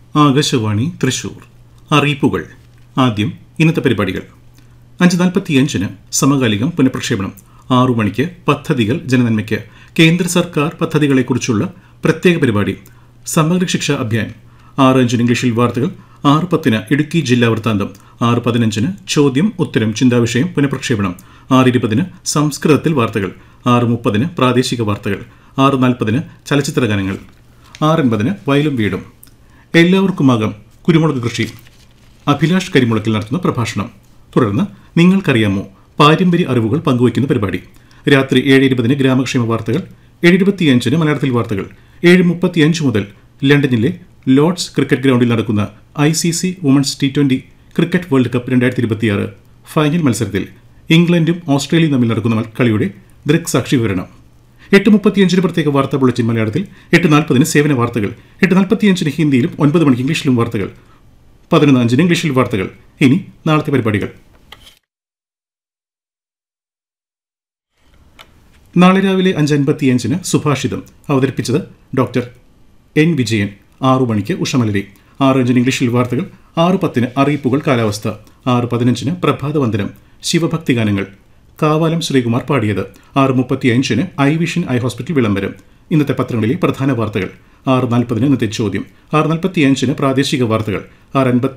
ആകാശവാണി തൃശൂർ അറിയിപ്പുകൾ ആദ്യം ഇന്നത്തെ പരിപാടികൾ അഞ്ച് നാൽപ്പത്തിയഞ്ചിന് സമകാലികം പുനഃപ്രക്ഷേപണം ആറു മണിക്ക് പദ്ധതികൾ ജനനന്മയ്ക്ക് കേന്ദ്ര സർക്കാർ പദ്ധതികളെക്കുറിച്ചുള്ള പ്രത്യേക പരിപാടി സമഗ്ര ശിക്ഷ അഭിയാൻ ആറ് അഞ്ചിന് ഇംഗ്ലീഷിൽ വാർത്തകൾ ആറ് പത്തിന് ഇടുക്കി ജില്ലാ വൃത്താന്തം ആറ് പതിനഞ്ചിന് ചോദ്യം ഉത്തരം ചിന്താവിഷയം പുനഃപ്രക്ഷേപണം ആറ് ഇരുപതിന് സംസ്കൃതത്തിൽ വാർത്തകൾ ആറ് മുപ്പതിന് പ്രാദേശിക വാർത്തകൾ ആറ് നാൽപ്പതിന് ചലച്ചിത്ര ഗാനങ്ങൾ ആറ് എൺപതിന് വയലും വീടും എല്ലാവർക്കുമാകാം കുരുമുളക് കൃഷി അഭിലാഷ് കരിമുളക്കിൽ നടത്തുന്ന പ്രഭാഷണം തുടർന്ന് നിങ്ങൾക്കറിയാമോ പാരമ്പര്യ അറിവുകൾ പങ്കുവയ്ക്കുന്ന പരിപാടി രാത്രി ഏഴ് ഇരുപതിന് ഗ്രാമക്ഷേമ വാർത്തകൾ ഏഴ് ഇരുപത്തിയഞ്ചിന് മലയാളത്തിൽ വാർത്തകൾ ഏഴ് മുപ്പത്തിയഞ്ച് മുതൽ ലണ്ടനിലെ ലോർഡ്സ് ക്രിക്കറ്റ് ഗ്രൗണ്ടിൽ നടക്കുന്ന I C C women's T twenty cricket world cup രണ്ടായിരത്തി ഇരുപത്തിയാറ് ഫൈനൽ മത്സരത്തിൽ ഇംഗ്ലണ്ടും ഓസ്ട്രേലിയയും തമ്മിൽ നടക്കുന്ന കളിയുടെ ദൃക്സാക്ഷി വിവരണം എട്ട് മുപ്പത്തിയഞ്ചിന് പ്രത്യേക വാർത്താ ബുള്ളറ്റിൻ മലയാളത്തിൽ എട്ട് നാൽപ്പതിന് സേവന വാർത്തകൾ എട്ട് നാൽപ്പത്തിയഞ്ചിന് ഹിന്ദിയിലും ഒൻപത് മണിക്ക് ഇംഗ്ലീഷിലും വാർത്തകൾ പതിനൊന്ന് അഞ്ചിന് ഇംഗ്ലീഷിൽ വാർത്തകൾ ഇനി നാളത്തെ പരിപാടികൾ നാളെ രാവിലെ അഞ്ച് അൻപത്തിയഞ്ചിന് സുഭാഷിതം അവതരിപ്പിച്ചത് ഡോക്ടർ എൻ വിജയൻ ആറു മണിക്ക് ഉഷമലരി ആറ് അഞ്ചിന് ഇംഗ്ലീഷിൽ വാർത്തകൾ ആറ് പത്തിന് അറിയിപ്പുകൾ കാലാവസ്ഥ ആറ് പതിനഞ്ചിന് പ്രഭാതവന്ദനം ശിവഭക്തി ഗാനങ്ങൾ കാവാലം ശ്രീകുമാർ പാടിയത് ആറ് മുപ്പത്തിയഞ്ചിന് ഐ വിഷൻ ഐ ഹോസ്പിറ്റൽ വിളംബരം ഇന്നത്തെ പത്രങ്ങളിലെ പ്രധാന വാർത്തകൾ ആറ് നാൽപ്പതിന് ഇന്നത്തെ ചോദ്യം ആറ് നാൽപ്പത്തിയഞ്ചിന് പ്രാദേശിക വാർത്തകൾ ആറ് അൻപത്തി